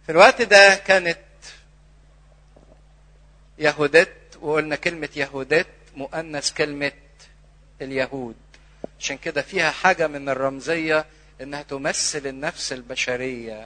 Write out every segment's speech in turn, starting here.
في الوقت ده كانت يهودت وقلنا كلمة يهودت مؤنث كلمة اليهود عشان كده فيها حاجة من الرمزية انها تمثل النفس البشرية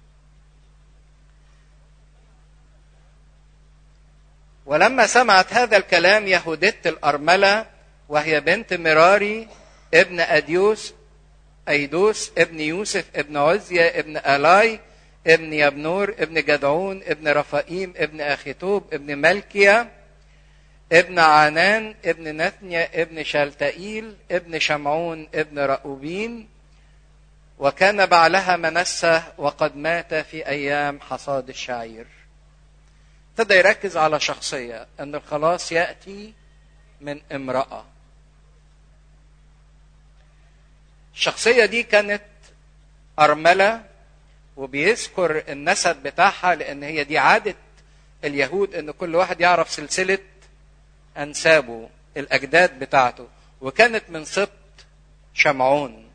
ولما سمعت هذا الكلام يهودت الأرملة وهي بنت مراري ابن أديوس أيدوس ابن يوسف ابن عزيا ابن ألاي ابن يبنور ابن جدعون ابن رفائيم ابن أخيتوب ابن ملكيا ابن عنان ابن نثنيا ابن شالتائيل ابن شمعون ابن رأوبين وكان بعلها منسة وقد مات في أيام حصاد الشعير ابتدى يركز على شخصية أن الخلاص يأتي من امرأة الشخصية دي كانت أرملة وبيذكر النسب بتاعها لأن هي دي عادة اليهود أن كل واحد يعرف سلسلة أنسابه الأجداد بتاعته وكانت من سبط شمعون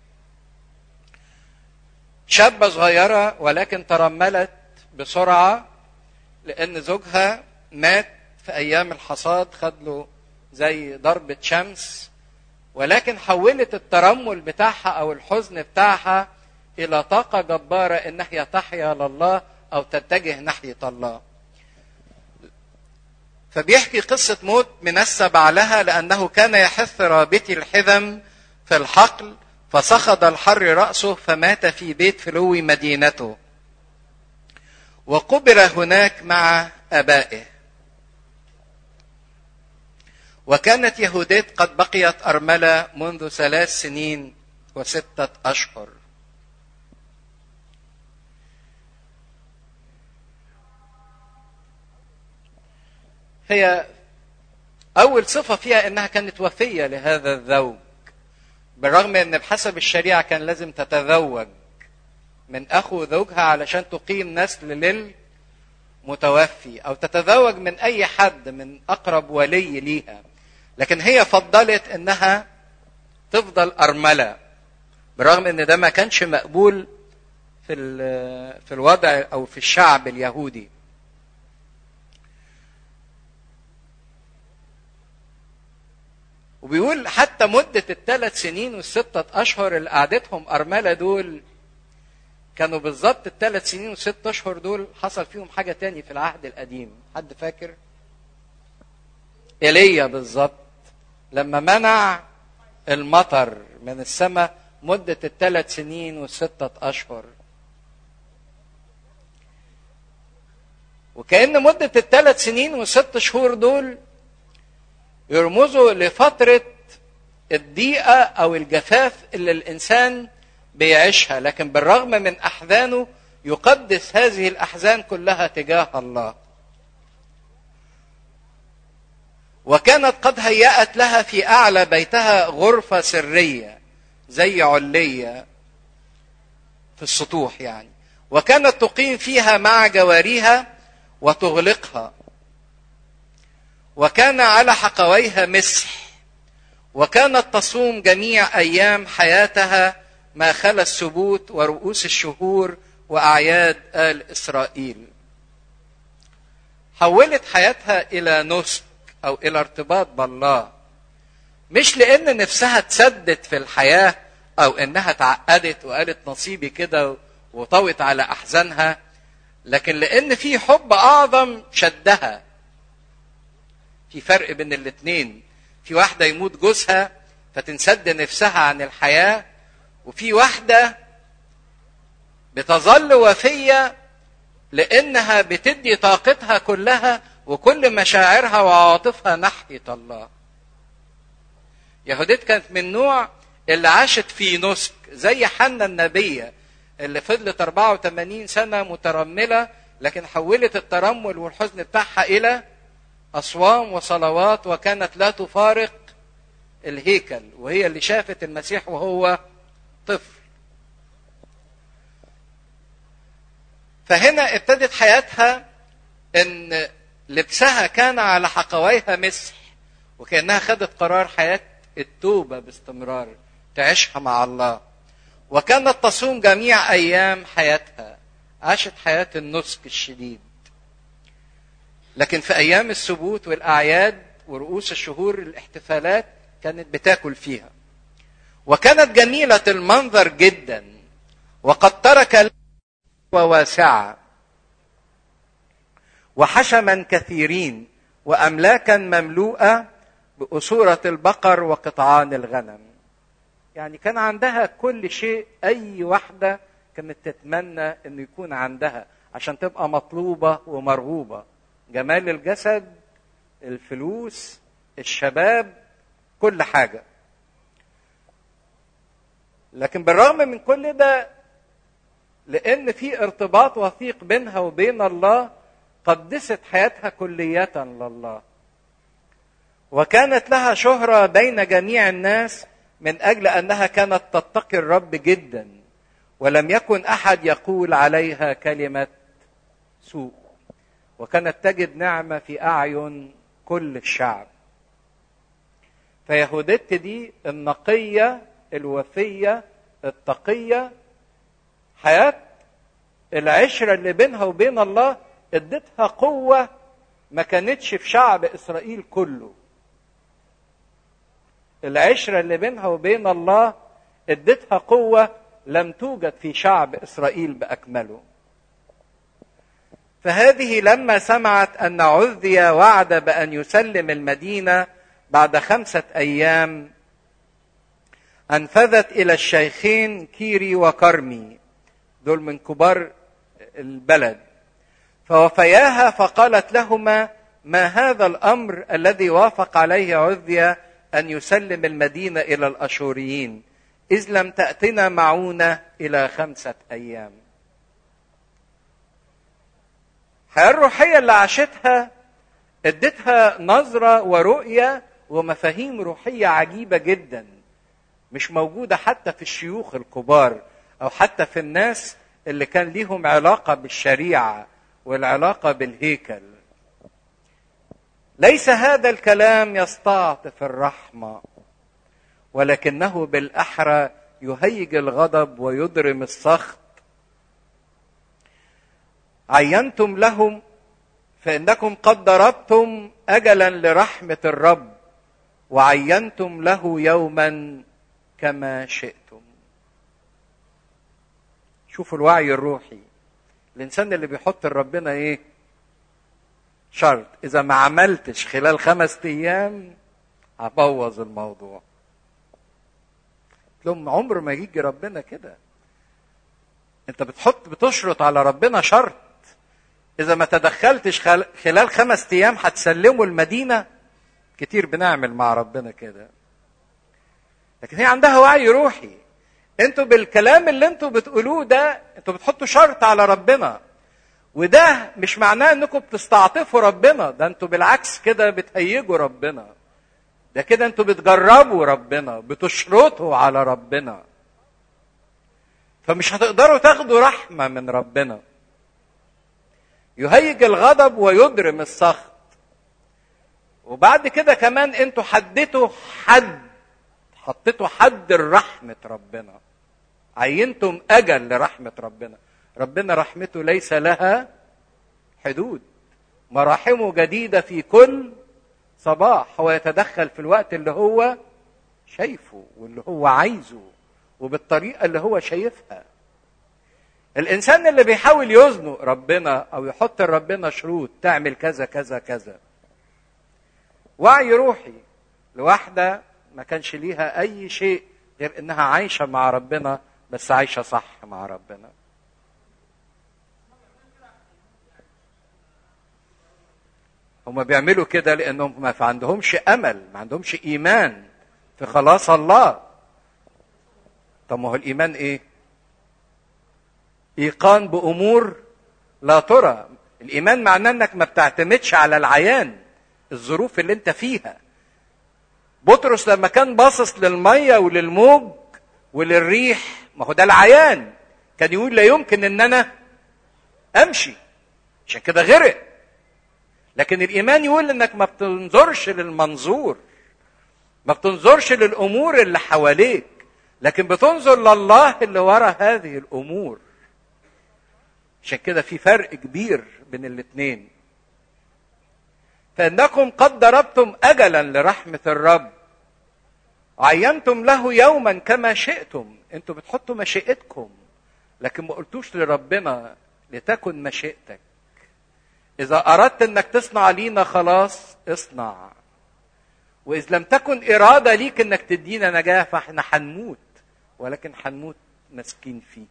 شابة صغيرة ولكن ترملت بسرعة لأن زوجها مات في أيام الحصاد خد له زي ضربة شمس ولكن حولت الترمل بتاعها أو الحزن بتاعها إلى طاقة جبارة إن هي تحيا لله أو تتجه ناحية الله. فبيحكي قصة موت منسى بعلها لأنه كان يحث رابطي الحزم في الحقل فسخض الحر رأسه فمات في بيت فلو مدينته وقبر هناك مع أبائه وكانت يهوديت قد بقيت أرملة منذ ثلاث سنين وستة أشهر هي أول صفة فيها إنها كانت وفية لهذا الزوج بالرغم إن بحسب الشريعة كان لازم تتزوج من أخو زوجها علشان تقيم نسل للمتوفي أو تتزوج من أي حد من أقرب ولي ليها لكن هي فضلت إنها تفضل أرملة بالرغم إن ده ما كانش مقبول في في الوضع أو في الشعب اليهودي وبيقول حتى مدة الثلاث سنين والستة أشهر اللي قعدتهم أرملة دول كانوا بالظبط الثلاث سنين والست أشهر دول حصل فيهم حاجة تاني في العهد القديم حد فاكر؟ ايليا بالظبط لما منع المطر من السماء مدة الثلاث سنين والستة أشهر وكأن مدة الثلاث سنين والست شهور دول يرمزوا لفترة الضيقة أو الجفاف اللي الإنسان بيعيشها لكن بالرغم من أحزانه يقدس هذه الأحزان كلها تجاه الله وكانت قد هيأت لها في أعلى بيتها غرفة سرية زي علية في السطوح يعني وكانت تقيم فيها مع جواريها وتغلقها وكان على حقويها مسح وكانت تصوم جميع ايام حياتها ما خلا السبوت ورؤوس الشهور واعياد ال اسرائيل حولت حياتها الى نسك او الى ارتباط بالله مش لان نفسها تسدد في الحياه او انها تعقدت وقالت نصيبي كده وطوت على احزانها لكن لان في حب اعظم شدها في فرق بين الاثنين في واحده يموت جوزها فتنسد نفسها عن الحياه وفي واحده بتظل وفيه لانها بتدي طاقتها كلها وكل مشاعرها وعواطفها ناحيه الله يهوديت كانت من نوع اللي عاشت في نسك زي حنا النبيه اللي فضلت 84 سنه مترمله لكن حولت الترمل والحزن بتاعها الى أصوام وصلوات وكانت لا تفارق الهيكل وهي اللي شافت المسيح وهو طفل فهنا ابتدت حياتها ان لبسها كان على حقويها مسح وكانها خدت قرار حياه التوبه باستمرار تعيشها مع الله وكانت تصوم جميع ايام حياتها عاشت حياة النسك الشديد لكن في أيام السبوت والأعياد ورؤوس الشهور الاحتفالات كانت بتاكل فيها وكانت جميلة المنظر جدا وقد ترك وواسعة وحشما كثيرين وأملاكا مملوءة بأسورة البقر وقطعان الغنم يعني كان عندها كل شيء أي واحدة كانت تتمنى أن يكون عندها عشان تبقى مطلوبة ومرغوبة جمال الجسد الفلوس الشباب كل حاجة لكن بالرغم من كل ده لأن في ارتباط وثيق بينها وبين الله قدست حياتها كلية لله وكانت لها شهرة بين جميع الناس من أجل أنها كانت تتقي الرب جدا ولم يكن أحد يقول عليها كلمة سوء وكانت تجد نعمة في أعين كل الشعب فيهودت دي النقية الوفية التقية حياة العشرة اللي بينها وبين الله ادتها قوة ما كانتش في شعب إسرائيل كله العشرة اللي بينها وبين الله ادتها قوة لم توجد في شعب إسرائيل بأكمله فهذه لما سمعت أن عذي وعد بأن يسلم المدينة بعد خمسة أيام أنفذت إلى الشيخين كيري وكرمي دول من كبار البلد فوفياها فقالت لهما ما هذا الأمر الذي وافق عليه عذيا أن يسلم المدينة إلى الأشوريين إذ لم تأتنا معونة إلى خمسة أيام الحياة الروحية اللي عاشتها ادتها نظرة ورؤية ومفاهيم روحية عجيبة جدا مش موجودة حتى في الشيوخ الكبار أو حتى في الناس اللي كان ليهم علاقة بالشريعة والعلاقة بالهيكل ليس هذا الكلام يستعطف الرحمة ولكنه بالأحرى يهيج الغضب ويضرم السخط عينتم لهم فإنكم قد ضربتم أجلا لرحمة الرب وعينتم له يوما كما شئتم شوفوا الوعي الروحي الانسان اللي بيحط لربنا ايه شرط اذا ما عملتش خلال خمس ايام هبوظ الموضوع لهم عمر ما يجي ربنا كده انت بتحط بتشرط على ربنا شرط اذا ما تدخلتش خلال خمس ايام هتسلموا المدينه كتير بنعمل مع ربنا كده لكن هي عندها وعي روحي انتوا بالكلام اللي انتوا بتقولوه ده انتوا بتحطوا شرط على ربنا وده مش معناه انكم بتستعطفوا ربنا ده انتوا بالعكس كده بتهيجوا ربنا ده كده انتوا بتجربوا ربنا بتشرطوا على ربنا فمش هتقدروا تاخدوا رحمه من ربنا يهيج الغضب ويضرم السخط وبعد كده كمان انتوا حددتوا حد حطيتوا حد لرحمة ربنا عينتم أجل لرحمة ربنا ربنا رحمته ليس لها حدود مراحمه جديدة في كل صباح هو يتدخل في الوقت اللي هو شايفه واللي هو عايزه وبالطريقة اللي هو شايفها الإنسان اللي بيحاول يزنق ربنا أو يحط لربنا شروط تعمل كذا كذا كذا وعي روحي لواحدة ما كانش ليها أي شيء غير إنها عايشة مع ربنا بس عايشة صح مع ربنا هما بيعملوا كده لأنهم ما عندهمش أمل ما عندهمش إيمان في خلاص الله طب ما هو الإيمان إيه؟ إيقان بأمور لا ترى الإيمان معناه إنك ما بتعتمدش على العيان الظروف اللي أنت فيها بطرس لما كان باصص للميه وللموج وللريح ما هو ده العيان كان يقول لا يمكن ان انا امشي عشان كده غرق لكن الايمان يقول انك ما بتنظرش للمنظور ما بتنظرش للامور اللي حواليك لكن بتنظر لله اللي ورا هذه الامور عشان كده في فرق كبير بين الاثنين فانكم قد ضربتم اجلا لرحمه الرب عينتم له يوما كما شئتم انتوا بتحطوا مشيئتكم لكن ما قلتوش لربنا لتكن مشيئتك اذا اردت انك تصنع لينا خلاص اصنع واذ لم تكن اراده ليك انك تدينا نجاه فاحنا هنموت ولكن هنموت مسكين فيك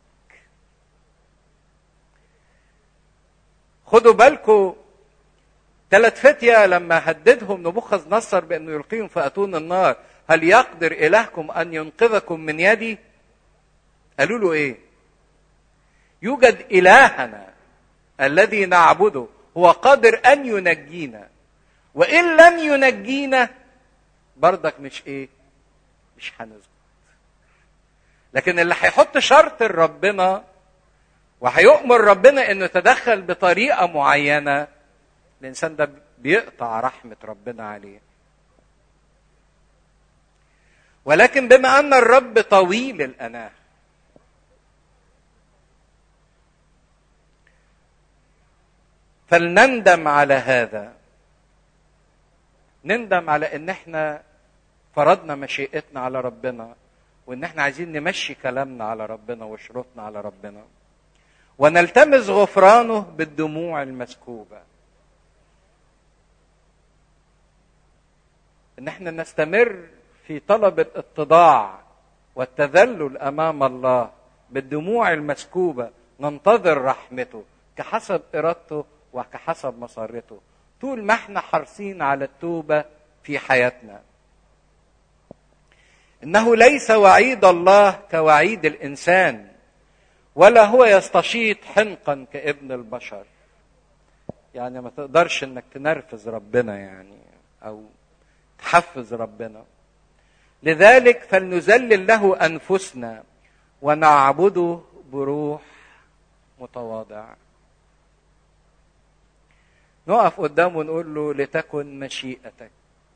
خدوا بالكم ثلاث فتية لما هددهم نبوخذ نصر بأنه يلقيهم في أتون النار هل يقدر إلهكم أن ينقذكم من يدي قالوا له إيه يوجد إلهنا الذي نعبده هو قادر أن ينجينا وإن لم ينجينا برضك مش إيه مش هنسجد لكن اللي هيحط شرط لربنا وهيؤمر ربنا انه يتدخل بطريقه معينه الانسان ده بيقطع رحمه ربنا عليه ولكن بما ان الرب طويل الاناه فلنندم على هذا نندم على ان احنا فرضنا مشيئتنا على ربنا وان احنا عايزين نمشي كلامنا على ربنا وشروطنا على ربنا ونلتمس غفرانه بالدموع المسكوبه ان احنا نستمر في طلب الاتضاع والتذلل امام الله بالدموع المسكوبه ننتظر رحمته كحسب ارادته وكحسب مسارته طول ما احنا حريصين على التوبه في حياتنا انه ليس وعيد الله كوعيد الانسان ولا هو يستشيط حنقا كابن البشر يعني ما تقدرش انك تنرفز ربنا يعني او تحفز ربنا لذلك فلنذلل له انفسنا ونعبده بروح متواضع نقف قدامه ونقول له لتكن مشيئتك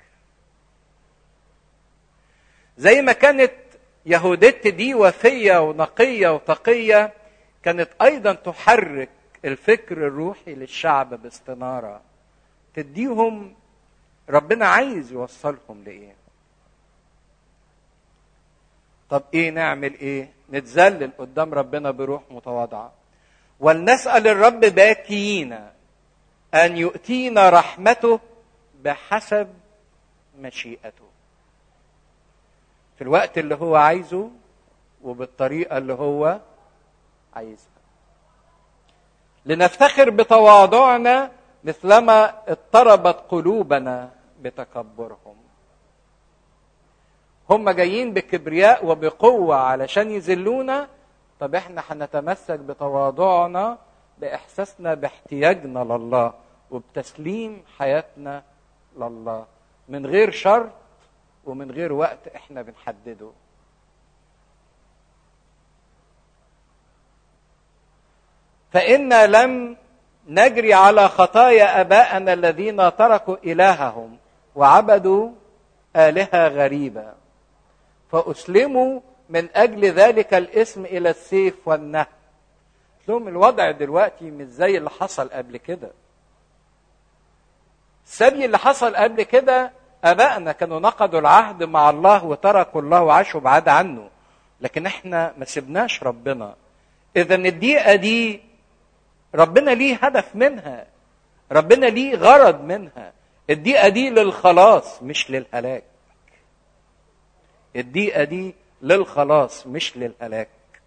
زي ما كانت يهودت دي وفيه ونقيه وتقيه كانت ايضا تحرك الفكر الروحي للشعب باستناره تديهم ربنا عايز يوصلهم لايه طب ايه نعمل ايه نتذلل قدام ربنا بروح متواضعه ولنسال الرب باكيين ان يؤتينا رحمته بحسب مشيئته في الوقت اللي هو عايزه وبالطريقه اللي هو عايزها لنفتخر بتواضعنا مثلما اضطربت قلوبنا بتكبرهم هم جايين بكبرياء وبقوة علشان يذلونا طب احنا هنتمسك بتواضعنا بإحساسنا باحتياجنا لله وبتسليم حياتنا لله من غير شرط ومن غير وقت احنا بنحدده فإنا لم نجري على خطايا ابائنا الذين تركوا الههم وعبدوا الهه غريبه فاسلموا من اجل ذلك الاسم الى السيف والنهب لهم الوضع دلوقتي مش زي اللي حصل قبل كده السبي اللي حصل قبل كده ابائنا كانوا نقضوا العهد مع الله وتركوا الله وعاشوا بعاد عنه لكن احنا ما سبناش ربنا اذا الدقيقه دي ربنا ليه هدف منها ربنا ليه غرض منها الدقيقه دي للخلاص مش للهلاك الدقيقه دي للخلاص مش للهلاك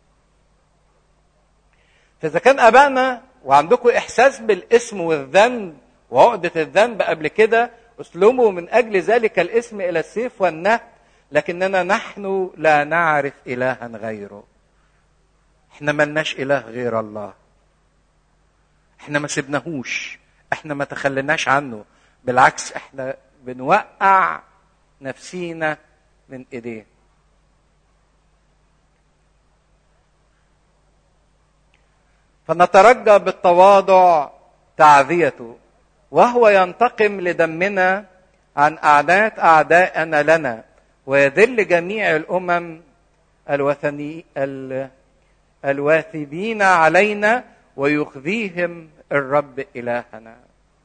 فاذا كان ابائنا وعندكم احساس بالاسم والذنب وعقده الذنب قبل كده اسلموا من اجل ذلك الاسم الى السيف والنهب لكننا نحن لا نعرف الها غيره احنا ملناش اله غير الله احنا ما سبناهوش احنا ما تخليناش عنه بالعكس احنا بنوقع نفسينا من ايديه فنترجى بالتواضع تعذيته وهو ينتقم لدمنا عن اعداء اعداءنا لنا ويذل جميع الامم الوثني الواثبين علينا ويخزيهم الرب الهنا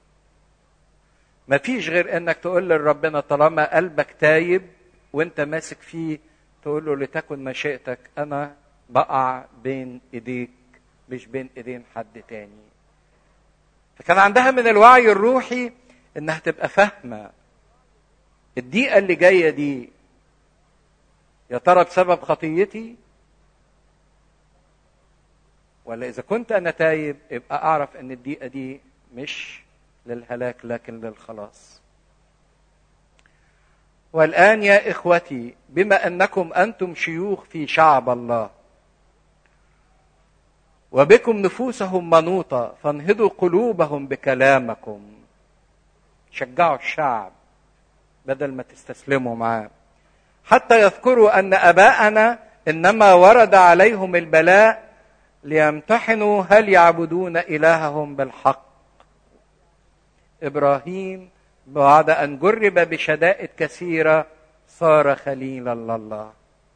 مفيش غير انك تقول لربنا طالما قلبك تايب وانت ماسك فيه تقول له لتكن مشيئتك انا بقع بين ايديك مش بين ايدين حد تاني فكان عندها من الوعي الروحي انها تبقى فاهمه الدقيقه اللي جايه دي يا ترى بسبب خطيتي ولا اذا كنت انا تايب يبقى اعرف ان الدقيقه دي مش للهلاك لكن للخلاص والان يا اخوتي بما انكم انتم شيوخ في شعب الله وبكم نفوسهم منوطه فانهضوا قلوبهم بكلامكم شجعوا الشعب بدل ما تستسلموا معاه حتى يذكروا ان اباءنا انما ورد عليهم البلاء ليمتحنوا هل يعبدون الههم بالحق ابراهيم بعد ان جرب بشدائد كثيره صار خليلا لله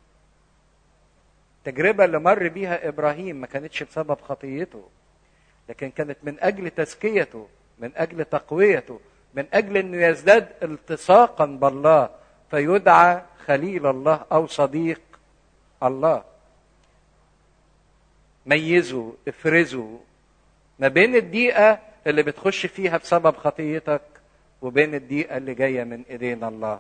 التجربه اللي مر بيها ابراهيم ما كانتش بسبب خطيته لكن كانت من اجل تزكيته من اجل تقويته من اجل انه يزداد التصاقا بالله فيدعى خليل الله او صديق الله ميزوا افرزوا ما بين الدقيقه اللي بتخش فيها بسبب خطيتك وبين الدقيقه اللي جايه من ايدين الله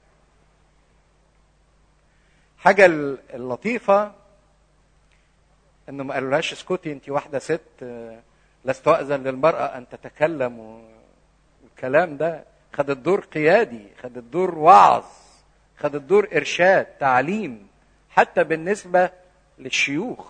حاجه اللطيفه انه ما قالولهاش اسكتي انت واحده ست لست اذن للمراه ان تتكلم والكلام ده خدت دور قيادي خدت دور وعظ خدت دور ارشاد تعليم حتى بالنسبه للشيوخ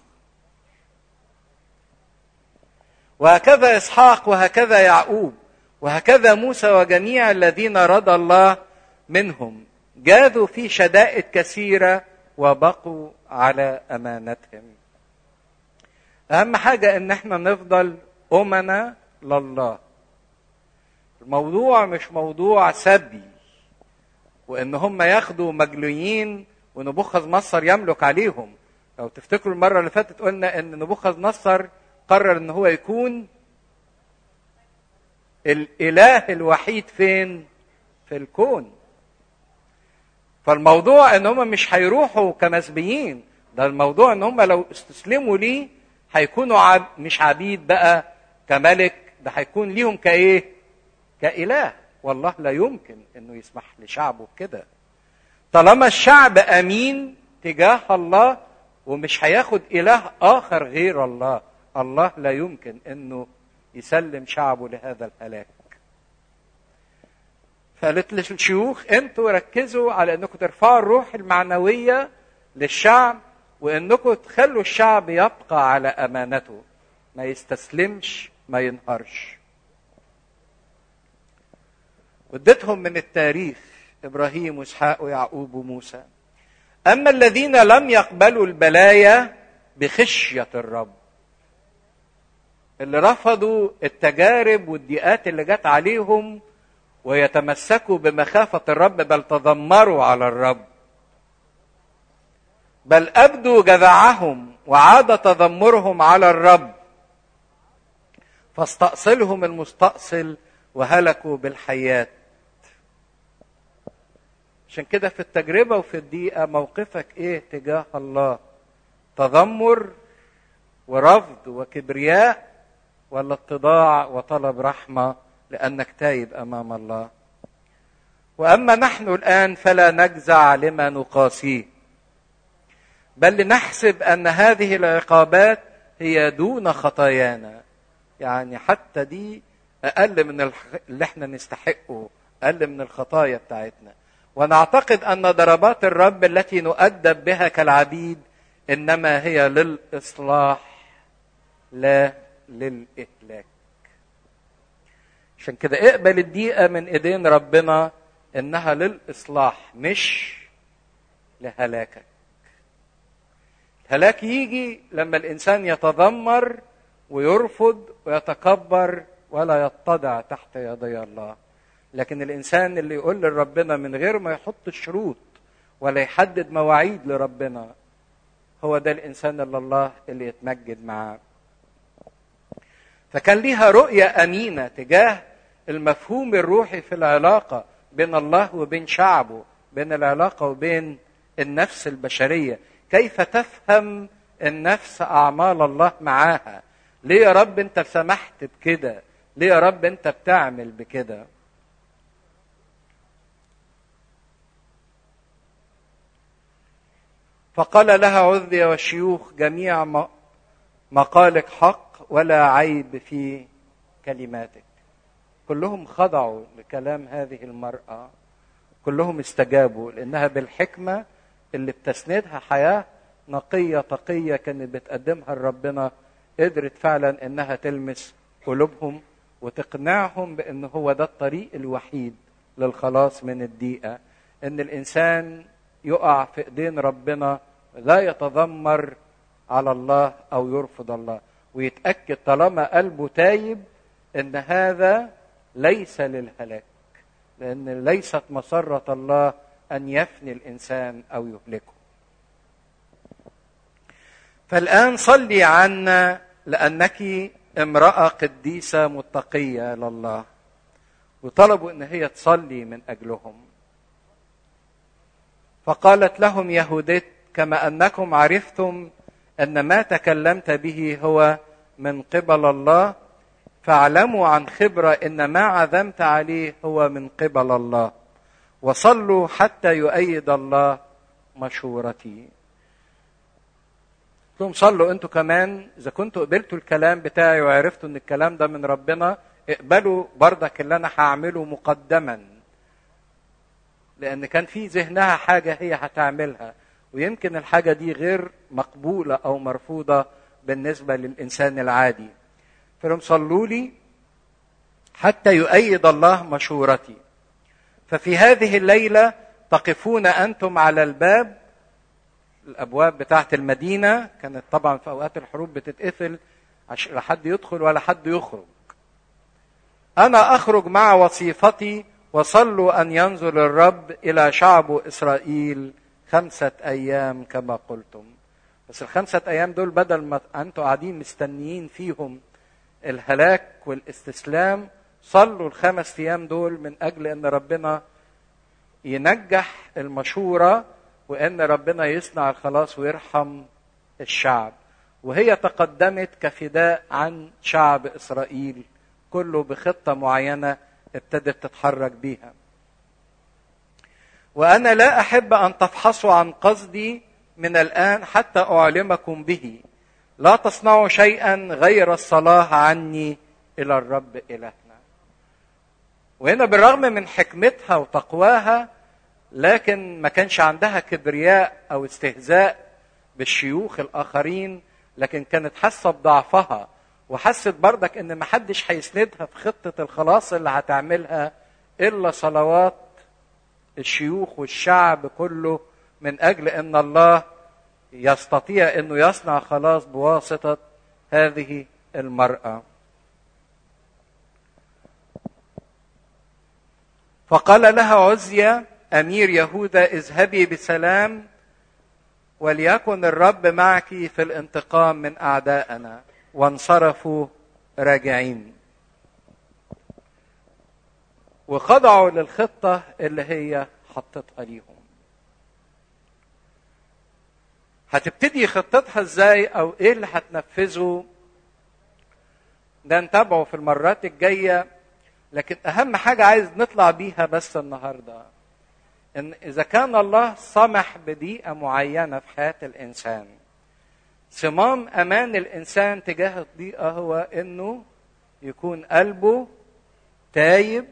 وهكذا اسحاق وهكذا يعقوب وهكذا موسى وجميع الذين رضى الله منهم جاذوا في شدائد كثيره وبقوا على امانتهم اهم حاجه ان احنا نفضل امنا لله الموضوع مش موضوع سبي وان هم ياخدوا مجلويين ونبوخذ نصر يملك عليهم لو تفتكروا المره اللي فاتت قلنا ان نبوخذ نصر قرر ان هو يكون الاله الوحيد فين في الكون فالموضوع ان هم مش هيروحوا كمسبيين ده الموضوع ان هم لو استسلموا ليه هيكونوا عب... مش عبيد بقى كملك ده هيكون ليهم كايه كاله والله لا يمكن انه يسمح لشعبه كده طالما الشعب امين تجاه الله ومش هياخد اله اخر غير الله الله لا يمكن انه يسلم شعبه لهذا الهلاك فقالت للشيوخ انتوا ركزوا على انكم ترفعوا الروح المعنويه للشعب وانكم تخلوا الشعب يبقى على امانته ما يستسلمش ما ينهارش واديتهم من التاريخ ابراهيم واسحاق ويعقوب وموسى اما الذين لم يقبلوا البلايا بخشيه الرب اللي رفضوا التجارب والضيقات اللي جت عليهم ويتمسكوا بمخافه الرب بل تذمروا على الرب بل ابدوا جذعهم وعاد تذمرهم على الرب فاستأصلهم المستأصل وهلكوا بالحياه عشان كده في التجربه وفي الضيقه موقفك ايه تجاه الله تذمر ورفض وكبرياء ولا اتضاع وطلب رحمه لانك تايب امام الله واما نحن الان فلا نجزع لما نقاسيه بل نحسب ان هذه العقابات هي دون خطايانا يعني حتى دي اقل من اللي احنا نستحقه اقل من الخطايا بتاعتنا ونعتقد ان ضربات الرب التي نؤدب بها كالعبيد انما هي للاصلاح لا للاهلاك عشان كده اقبل الدقيقه من ايدين ربنا انها للاصلاح مش لهلاكك الهلاك يجي لما الانسان يتذمر ويرفض ويتكبر ولا يتضع تحت يدي الله لكن الانسان اللي يقول لربنا من غير ما يحط شروط ولا يحدد مواعيد لربنا هو ده الانسان اللي الله اللي يتمجد معاه فكان ليها رؤيه امينه تجاه المفهوم الروحي في العلاقه بين الله وبين شعبه بين العلاقه وبين النفس البشريه كيف تفهم النفس اعمال الله معاها ليه يا رب انت سمحت بكده ليه يا رب انت بتعمل بكده فقال لها عذي والشيوخ جميع مقالك حق ولا عيب في كلماتك كلهم خضعوا لكلام هذه المرأة كلهم استجابوا لأنها بالحكمة اللي بتسندها حياة نقية تقية كانت بتقدمها لربنا قدرت فعلا انها تلمس قلوبهم وتقنعهم بان هو ده الطريق الوحيد للخلاص من الضيقه ان الانسان يقع في ايدين ربنا لا يتذمر على الله او يرفض الله ويتاكد طالما قلبه تايب ان هذا ليس للهلاك لان ليست مسره الله ان يفني الانسان او يهلكه فالان صلي عنا لانك امراه قديسه متقيه لله وطلبوا ان هي تصلي من اجلهم فقالت لهم يهودت كما انكم عرفتم ان ما تكلمت به هو من قبل الله فاعلموا عن خبره ان ما عزمت عليه هو من قبل الله وصلوا حتى يؤيد الله مشورتي لهم صلوا انتوا كمان اذا كنتوا قبلتوا الكلام بتاعي وعرفتوا ان الكلام ده من ربنا اقبلوا بردك اللي انا هعمله مقدما لان كان في ذهنها حاجه هي هتعملها ويمكن الحاجه دي غير مقبوله او مرفوضه بالنسبه للانسان العادي فلهم صلوا لي حتى يؤيد الله مشورتي ففي هذه الليله تقفون انتم على الباب الابواب بتاعه المدينه كانت طبعا في اوقات الحروب بتتقفل عشان لا حد يدخل ولا حد يخرج انا اخرج مع وصيفتي وصلوا ان ينزل الرب الى شعب اسرائيل خمسه ايام كما قلتم بس الخمسه ايام دول بدل ما انتوا قاعدين مستنيين فيهم الهلاك والاستسلام صلوا الخمس ايام دول من اجل ان ربنا ينجح المشوره وان ربنا يصنع الخلاص ويرحم الشعب وهي تقدمت كفداء عن شعب اسرائيل كله بخطه معينه ابتدت تتحرك بيها وانا لا احب ان تفحصوا عن قصدي من الان حتى اعلمكم به لا تصنعوا شيئا غير الصلاه عني الى الرب الهنا وهنا بالرغم من حكمتها وتقواها لكن ما كانش عندها كبرياء او استهزاء بالشيوخ الاخرين لكن كانت حاسه بضعفها وحست بردك ان ما حدش هيسندها في خطه الخلاص اللي هتعملها الا صلوات الشيوخ والشعب كله من اجل ان الله يستطيع انه يصنع خلاص بواسطه هذه المراه فقال لها عزيا امير يهوذا اذهبي بسلام وليكن الرب معك في الانتقام من اعدائنا وانصرفوا راجعين وخضعوا للخطه اللي هي حطتها ليهم هتبتدي خطتها ازاي او ايه اللي هتنفذه ده نتابعه في المرات الجايه لكن اهم حاجه عايز نطلع بيها بس النهارده ان اذا كان الله سمح بضيقه معينه في حياه الانسان صمام امان الانسان تجاه الضيقه هو انه يكون قلبه تايب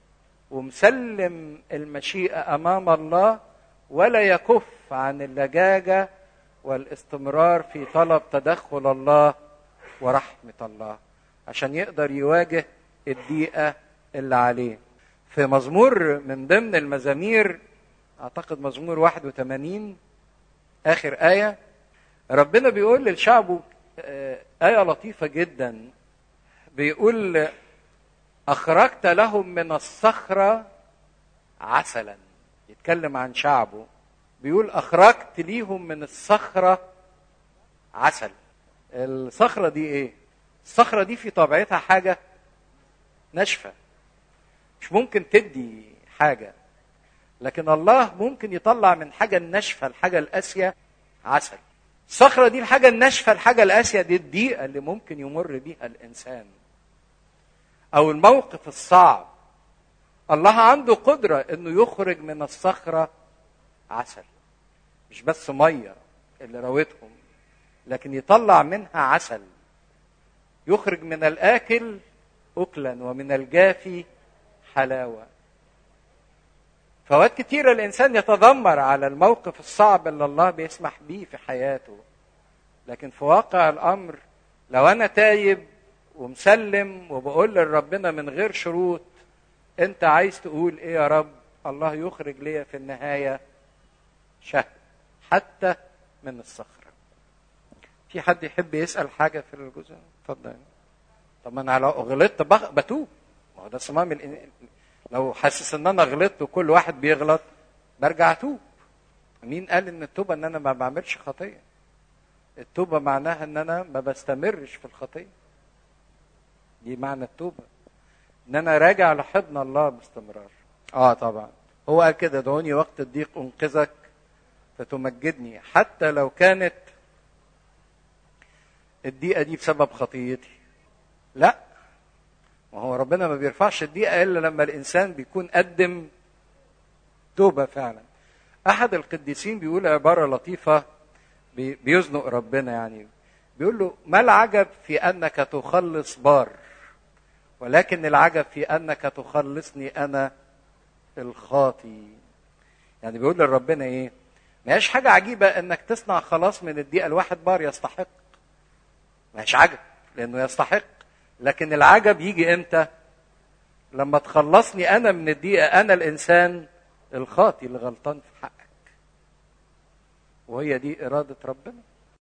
ومسلم المشيئه امام الله ولا يكف عن اللجاجه والاستمرار في طلب تدخل الله ورحمه الله عشان يقدر يواجه الضيقه اللي عليه في مزمور من ضمن المزامير اعتقد مزمور 81 اخر ايه ربنا بيقول للشعب ايه لطيفه جدا بيقول اخرجت لهم من الصخره عسلا يتكلم عن شعبه بيقول اخرجت ليهم من الصخره عسل الصخره دي ايه الصخره دي في طبيعتها حاجه ناشفه مش ممكن تدي حاجه لكن الله ممكن يطلع من حاجه الناشفه الحاجه القاسيه عسل الصخره دي الحاجه الناشفه الحاجه القاسيه دي الضيقه اللي ممكن يمر بيها الانسان او الموقف الصعب الله عنده قدره انه يخرج من الصخره عسل مش بس ميه اللي راوتهم لكن يطلع منها عسل يخرج من الاكل اكلا ومن الجافي حلاوه فوقت كتيرة الإنسان يتذمر على الموقف الصعب اللي الله بيسمح بيه في حياته لكن في واقع الأمر لو أنا تايب ومسلم وبقول لربنا من غير شروط أنت عايز تقول إيه يا رب الله يخرج ليا في النهاية شهد حتى من الصخرة في حد يحب يسأل حاجة في الجزء اتفضل طب أنا لو غلطت بتوب ما هو ده صمام لو حاسس ان انا غلطت وكل واحد بيغلط برجع اتوب مين قال ان التوبه ان انا ما بعملش خطيه التوبه معناها ان انا ما بستمرش في الخطيه دي معنى التوبه ان انا راجع لحضن الله باستمرار اه طبعا هو قال كده دعوني وقت الضيق انقذك فتمجدني حتى لو كانت الضيقه دي بسبب خطيتي لا ما هو ربنا ما بيرفعش الضيقه الا لما الانسان بيكون قدم توبه فعلا احد القديسين بيقول عباره لطيفه بيزنق ربنا يعني بيقول له ما العجب في انك تخلص بار ولكن العجب في انك تخلصني انا الخاطي يعني بيقول لربنا ايه ما هيش حاجه عجيبه انك تصنع خلاص من الدقيقه الواحد بار يستحق ما هيش عجب لانه يستحق لكن العجب يجي امتى لما تخلصني انا من الدقيقه انا الانسان الخاطي اللي غلطان في حقك وهي دي اراده ربنا